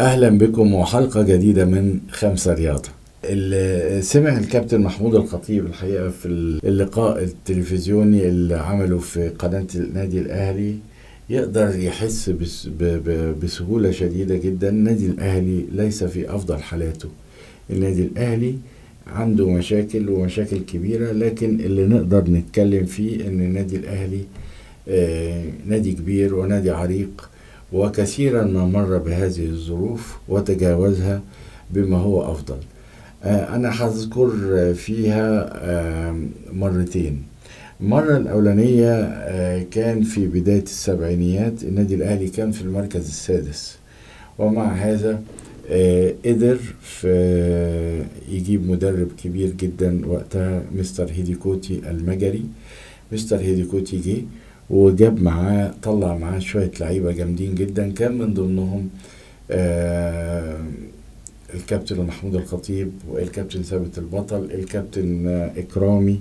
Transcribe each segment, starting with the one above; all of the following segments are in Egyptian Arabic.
اهلا بكم وحلقه جديده من خمسه رياضه اللي سمع الكابتن محمود الخطيب الحقيقه في اللقاء التلفزيوني اللي عمله في قناه النادي الاهلي يقدر يحس بس ب ب بسهوله شديده جدا النادي الاهلي ليس في افضل حالاته النادي الاهلي عنده مشاكل ومشاكل كبيره لكن اللي نقدر نتكلم فيه ان النادي الاهلي آه نادي كبير ونادي عريق وكثيرا ما مر بهذه الظروف وتجاوزها بما هو أفضل أنا هذكر فيها مرتين المرة الأولانية كان في بداية السبعينيات النادي الأهلي كان في المركز السادس ومع هذا قدر في يجيب مدرب كبير جدا وقتها مستر هيديكوتي المجري مستر هيديكوتي جه وجاب معاه طلع معاه شوية لعيبة جامدين جدا كان من ضمنهم آه الكابتن محمود الخطيب والكابتن ثابت البطل الكابتن آه إكرامي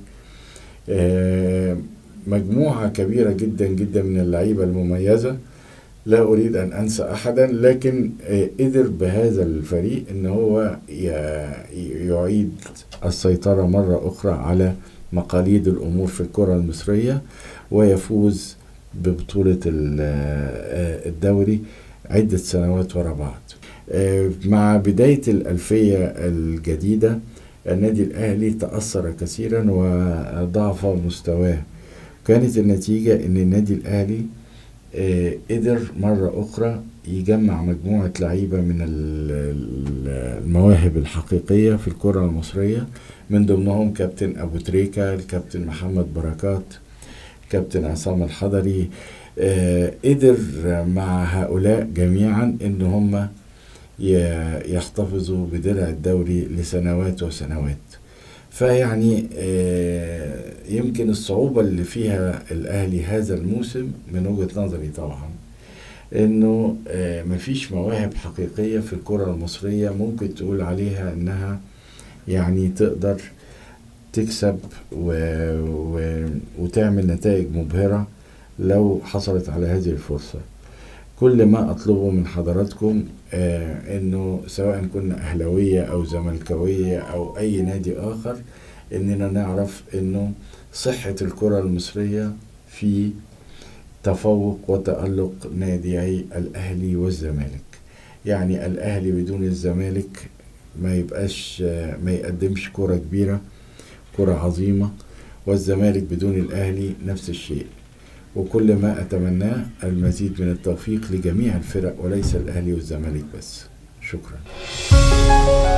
آه مجموعة كبيرة جدا جدا من اللعيبة المميزة لا أريد أن أنسى أحدا لكن آه قدر بهذا الفريق أن هو يعيد السيطرة مرة أخرى على مقاليد الأمور في الكرة المصرية ويفوز ببطولة الدوري عدة سنوات ورا بعض مع بداية الألفية الجديدة النادي الأهلي تأثر كثيرا وضعف مستواه كانت النتيجة أن النادي الأهلي قدر مرة أخرى يجمع مجموعة لعيبة من المواهب الحقيقية في الكرة المصرية من ضمنهم كابتن أبو تريكة الكابتن محمد بركات كابتن عصام الحضري آه قدر مع هؤلاء جميعا ان هم يحتفظوا بدرع الدوري لسنوات وسنوات فيعني آه يمكن الصعوبة اللي فيها الأهلي هذا الموسم من وجهة نظري طبعا انه آه مفيش مواهب حقيقية في الكرة المصرية ممكن تقول عليها انها يعني تقدر تكسب و... و... وتعمل نتائج مبهرة لو حصلت على هذه الفرصة كل ما أطلبه من حضراتكم آه إنه سواء كنا أهلوية أو زملكاوية أو أي نادي آخر إننا نعرف إنه صحة الكرة المصرية في تفوق وتألق ناديي الأهلي والزمالك يعني الأهلي بدون الزمالك ما يبقاش آه ما يقدمش كرة كبيرة كرة عظيمة والزمالك بدون الأهلي نفس الشيء وكل ما أتمناه المزيد من التوفيق لجميع الفرق وليس الأهلي والزمالك بس شكرا